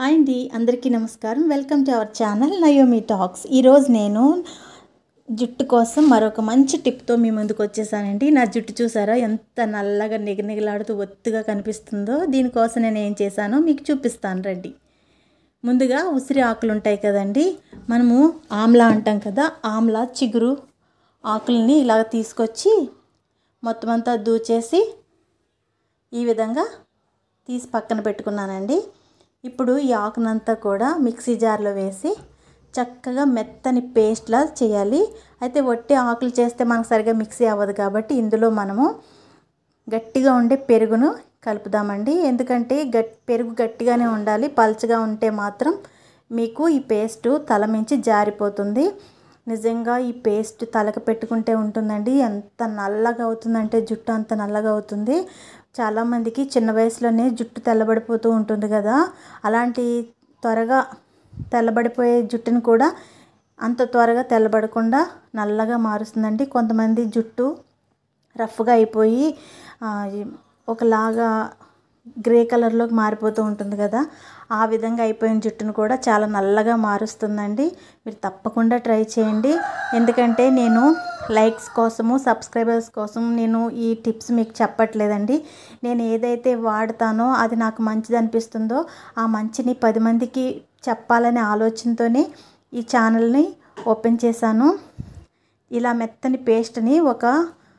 hi అండి అందరికీ నమస్కారం welcome to our channel Naomi talks ఈరోజు నేను జుట్టు కోసం మరొక మంచి టిప్తో మీ ముందుకు వచ్చేసానండి నా జుట్టు చూసారా ఎంత నల్లగా నిగనిగలాడుతూ ఒత్తుగా కనిపిస్తుందో దీనికోసం నేను ఏం చేశానో మీకు చూపిస్తాను రండి ముందుగా ఉసిరి ఆకులు ఉంటాయి కదండి మనము ఆమ్లా అంటాం కదా ఆమ్లా చిగురు ఆకుల్ని ఇలాగ తీసుకొచ్చి మొత్తం అంతా దూచేసి ఈ విధంగా తీసి పక్కన పెట్టుకున్నానండి ఇప్పుడు ఈ ఆకునంతా కూడా మిక్సీ జార్లో వేసి చక్కగా మెత్తని పేస్ట్లా చేయాలి అయితే వట్టి ఆకులు చేస్తే మనకు సరిగా మిక్సీ అవ్వదు కాబట్టి ఇందులో మనము గట్టిగా ఉండే పెరుగును కలుపుదామండి ఎందుకంటే గట్ పెరుగు గట్టిగానే ఉండాలి పల్చగా ఉంటే మాత్రం మీకు ఈ పేస్ట్ తల మించి జారిపోతుంది నిజంగా ఈ పేస్ట్ తలకు పెట్టుకుంటే ఉంటుందండి ఎంత నల్లగా అవుతుందంటే జుట్టు అంత నల్లగా అవుతుంది చాలామందికి చిన్న వయసులోనే జుట్టు తెల్లబడిపోతూ ఉంటుంది కదా అలాంటి త్వరగా తెల్లబడిపోయే జుట్టుని కూడా అంత త్వరగా తెల్లబడకుండా నల్లగా మారుస్తుందండి కొంతమంది జుట్టు రఫ్గా అయిపోయి ఒకలాగా గ్రే కలర్లోకి మారిపోతూ ఉంటుంది కదా ఆ విధంగా అయిపోయిన జుట్టును కూడా చాలా నల్లగా మారుస్తుందండి మీరు తప్పకుండా ట్రై చేయండి ఎందుకంటే నేను లైక్స్ కోసము సబ్స్క్రైబర్స్ కోసం నేను ఈ టిప్స్ మీకు చెప్పట్లేదండి నేను ఏదైతే వాడతానో అది నాకు మంచిది అనిపిస్తుందో ఆ మంచిని పది మందికి చెప్పాలనే ఆలోచనతోనే ఈ ఛానల్ని ఓపెన్ చేశాను ఇలా మెత్తని పేస్ట్ని ఒక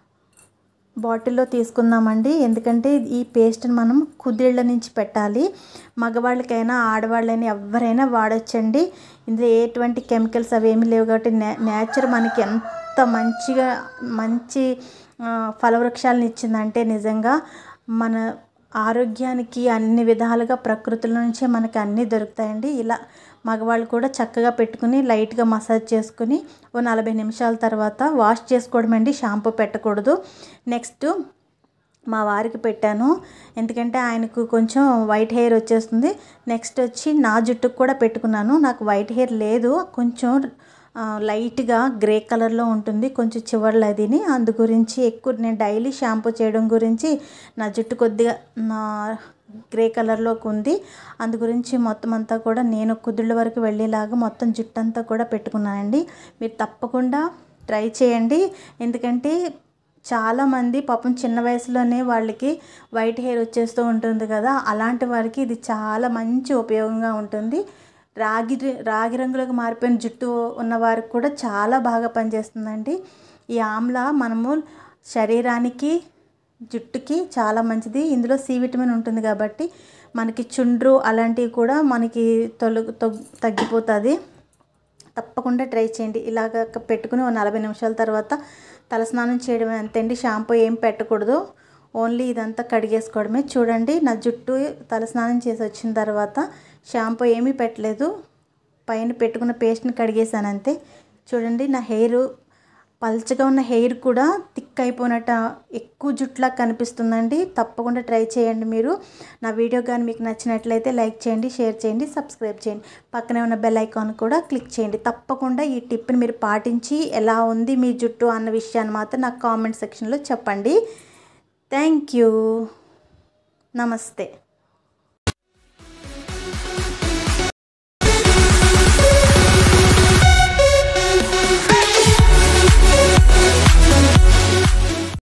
బాటిల్లో తీసుకుందామండి ఎందుకంటే ఈ పేస్ట్ని మనం కుదిళ్ళ నుంచి పెట్టాలి మగవాళ్ళకైనా ఆడవాళ్ళైనా ఎవరైనా వాడచ్చండి ఇందులో ఎటువంటి కెమికల్స్ అవి ఏమీ లేవు కాబట్టి నే నేచర్ మనకి ఎంత మంచిగా మంచి ఫలవృక్షాలను ఇచ్చిందంటే నిజంగా మన ఆరోగ్యానికి అన్ని విధాలుగా ప్రకృతుల నుంచే మనకి అన్నీ దొరుకుతాయండి ఇలా మగవాళ్ళు కూడా చక్కగా పెట్టుకుని లైట్గా మసాజ్ చేసుకుని ఓ నలభై నిమిషాల తర్వాత వాష్ చేసుకోవడం అండి షాంపూ పెట్టకూడదు నెక్స్ట్ మా వారికి పెట్టాను ఎందుకంటే ఆయనకు కొంచెం వైట్ హెయిర్ వచ్చేస్తుంది నెక్స్ట్ వచ్చి నా జుట్టుకు కూడా పెట్టుకున్నాను నాకు వైట్ హెయిర్ లేదు కొంచెం లైట్గా గ్రే కలర్లో ఉంటుంది కొంచెం చివర్లు అదిని అందు గురించి ఎక్కువ నేను డైలీ షాంపూ చేయడం గురించి నా జుట్టు కొద్దిగా నా గ్రే కలర్లోకి ఉంది అందు గురించి మొత్తం అంతా కూడా నేను కుదుళ్ళ వరకు వెళ్ళేలాగా మొత్తం జుట్టు అంతా కూడా పెట్టుకున్నానండి మీరు తప్పకుండా ట్రై చేయండి ఎందుకంటే చాలామంది పాపం చిన్న వయసులోనే వాళ్ళకి వైట్ హెయిర్ వచ్చేస్తూ ఉంటుంది కదా అలాంటి వారికి ఇది చాలా మంచి ఉపయోగంగా ఉంటుంది రాగి రాగి రంగులోకి మారిపోయిన జుట్టు ఉన్న వారికి కూడా చాలా బాగా పనిచేస్తుందండి ఈ ఆమ్లా మనము శరీరానికి జుట్టుకి చాలా మంచిది ఇందులో సి విటమిన్ ఉంటుంది కాబట్టి మనకి చుండ్రు అలాంటివి కూడా మనకి తొలగు తగ్గిపోతుంది తప్పకుండా ట్రై చేయండి ఇలాగ పెట్టుకుని ఒక నలభై నిమిషాల తర్వాత తలస్నానం చేయడం అంతేండి షాంపూ ఏం పెట్టకూడదు ఓన్లీ ఇదంతా కడిగేసుకోవడమే చూడండి నా జుట్టు తలస్నానం చేసి వచ్చిన తర్వాత షాంపూ ఏమీ పెట్టలేదు పైన పెట్టుకున్న పేస్ట్ని కడిగేసాను అంతే చూడండి నా హెయిర్ పల్చగా ఉన్న హెయిర్ కూడా థిక్ అయిపోయినట్టు ఎక్కువ జుట్టులా కనిపిస్తుందండి తప్పకుండా ట్రై చేయండి మీరు నా వీడియో కానీ మీకు నచ్చినట్లయితే లైక్ చేయండి షేర్ చేయండి సబ్స్క్రైబ్ చేయండి పక్కనే ఉన్న బెల్ ఐకాన్ కూడా క్లిక్ చేయండి తప్పకుండా ఈ టిప్ని మీరు పాటించి ఎలా ఉంది మీ జుట్టు అన్న విషయాన్ని మాత్రం నాకు కామెంట్ సెక్షన్లో చెప్పండి థ్యాంక్ యూ నమస్తే